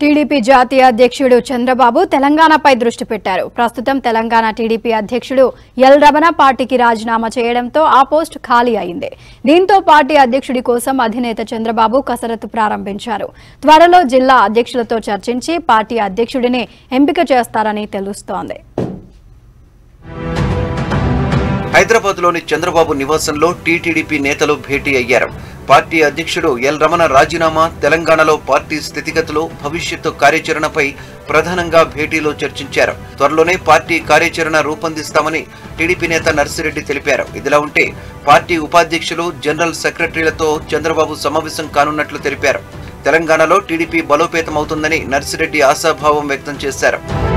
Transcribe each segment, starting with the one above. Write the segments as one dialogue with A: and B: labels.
A: TDP జాతీయ అధ్యక్షుడు చంద్రబాబు తెలంగాణపై దృష్టి పెట్టారు ప్రస్తుతం తెలంగాణ టీడీపీ అధ్యక్షుడు ఎల్ రమణ పార్టీకి రాజీనామా చేయడంతో ఆ పోస్ట్ ఖాళీ అయింది దీంతో పార్టీ అధ్యక్షుడి కోసం అధినేత చంద్రబాబు కసరత్తు ప్రారంభించారు త్వరలో జిల్లా అధ్యక్షులతో చర్చించి పార్టీ అధ్యక్షుడిని ఎంపిక చేస్తారని తెలుస్తోంది
B: హైదరాబాద్లోని చంద్రబాబు నివాసంలో టీటీడీపీ నేతలు భేటీ అయ్యారు పార్టీ అధ్యక్షుడు ఎల్ రమణ రాజీనామా తెలంగాణలో పార్టీ స్థితిగతులు భవిష్యత్తు కార్యాచరణపై ప్రధానంగా భేటీలో చర్చించారు త్వరలోనే పార్టీ కార్యాచరణ రూపొందిస్తామని టీడీపీ నేత నర్సిరెడ్డి తెలిపారు ఇదిలా ఉంటే పార్టీ ఉపాధ్యక్షులు జనరల్ సెక్రటరీలతో చంద్రబాబు సమావేశం కానున్నట్లు తెలిపారు తెలంగాణలో టీడీపీ బలోపేతమవుతుందని నర్సిరెడ్డి ఆశాభావం వ్యక్తం చేశారు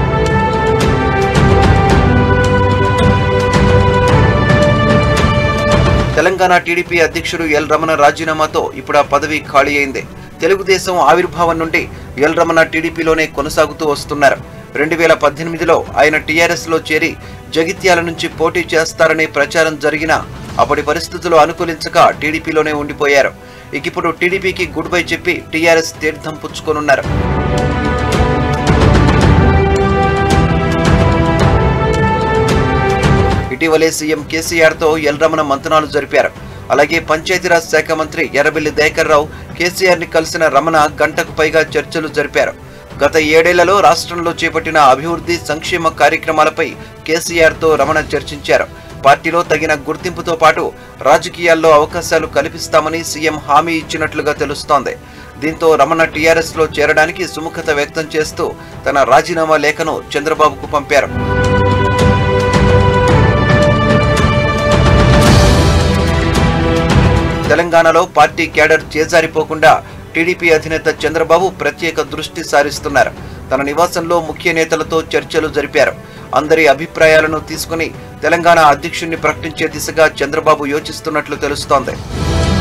B: తెలంగాణ టీడీపీ అధ్యక్షుడు ఎల్ రమణ రాజీనామాతో ఇప్పుడు ఆ పదవి ఖాళీ అయింది తెలుగుదేశం ఆవిర్భావం నుండి ఎల్ రమణ టీడీపీలోనే కొనసాగుతూ వస్తున్నారు రెండు వేల పద్దెనిమిదిలో ఆయన టీఆర్ఎస్ లో చేరి జగిత్యాల నుంచి పోటీ చేస్తారనే ప్రచారం జరిగినా అప్పటి పరిస్థితులు అనుకూలించక టీడీపీలోనే ఉండిపోయారు ఇక ఇప్పుడు టీడీపీకి గుడ్ బై చెప్పి టీఆర్ఎస్ తీర్థం పుచ్చుకోనున్నారు ఇటీవలే సీఎం కేసీఆర్ తో ఎల్ రమణ మంతనాలు జరిపారు అలాగే పంచాయతీరాజ్ శాఖ మంత్రి ఎర్రబెల్లి దయాకర్ రావు కేసీఆర్ ని కలిసిన రమణ గంటకు పైగా చర్చలు జరిపారు గత ఏడేళ్లలో రాష్ట్రంలో చేపట్టిన అభివృద్ధి సంక్షేమ కార్యక్రమాలపై కేసీఆర్ తో రమణ చర్చించారు పార్టీలో తగిన గుర్తింపుతో పాటు రాజకీయాల్లో అవకాశాలు కల్పిస్తామని సీఎం హామీ ఇచ్చినట్లుగా తెలుస్తోంది దీంతో రమణ టీఆర్ఎస్ లో చేరడానికి సుముఖత వ్యక్తం చేస్తూ తన రాజీనామా లేఖను చంద్రబాబుకు పంపారు తెలంగాణలో పార్టీ క్యాడర్ చేజారిపోకుండా టీడీపీ అధినేత చంద్రబాబు ప్రత్యేక దృష్టి సారిస్తున్నారు తన నివాసంలో ముఖ్య నేతలతో చర్చలు జరిపారు అందరి అభిప్రాయాలను తీసుకుని తెలంగాణ అధ్యక్షుణ్ణి ప్రకటించే దిశగా చంద్రబాబు యోచిస్తున్నట్లు తెలుస్తోంది